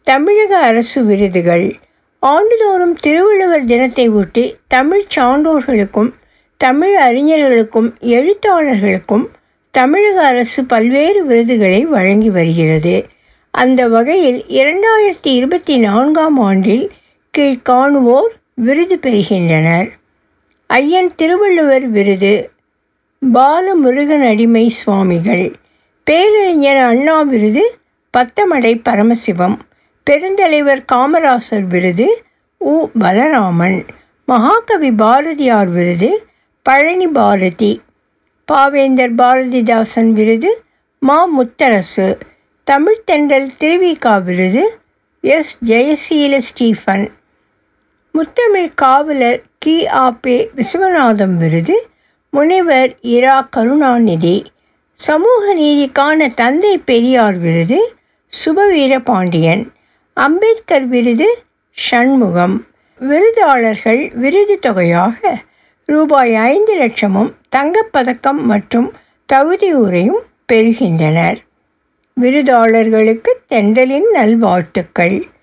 தமிழக அரசு விருதுகள் ஆண்டுதோறும் திருவள்ளுவர் தினத்தை ஒட்டி தமிழ் சான்றோர்களுக்கும் தமிழ் அறிஞர்களுக்கும் எழுத்தாளர்களுக்கும் தமிழக அரசு பல்வேறு விருதுகளை வழங்கி வருகிறது அந்த வகையில் இரண்டாயிரத்தி இருபத்தி நான்காம் ஆண்டில் கீழ்காணுவோர் விருது பெறுகின்றனர் ஐயன் திருவள்ளுவர் விருது பாலமுருகன் அடிமை சுவாமிகள் பேரறிஞர் அண்ணா விருது பத்தமடை பரமசிவம் பெருந்தலைவர் காமராசர் விருது உ பலராமன் மகாகவி பாரதியார் விருது பழனி பாரதி பாவேந்தர் பாரதிதாசன் விருது மா முத்தரசு தமிழ்த்தென்றல் திருவிகா விருது எஸ் ஜெயசீல ஸ்டீஃபன் முத்தமிழ் காவலர் கி ஆபே விஸ்வநாதம் விருது முனைவர் இரா கருணாநிதி சமூக நீதிக்கான தந்தை பெரியார் விருது சுபவீர பாண்டியன் அம்பேத்கர் விருது ஷண்முகம் விருதாளர்கள் விருது தொகையாக ரூபாய் ஐந்து லட்சமும் தங்கப்பதக்கம் மற்றும் தகுதியுரையும் பெறுகின்றனர் விருதாளர்களுக்கு தென்றலின் நல்வாழ்த்துக்கள்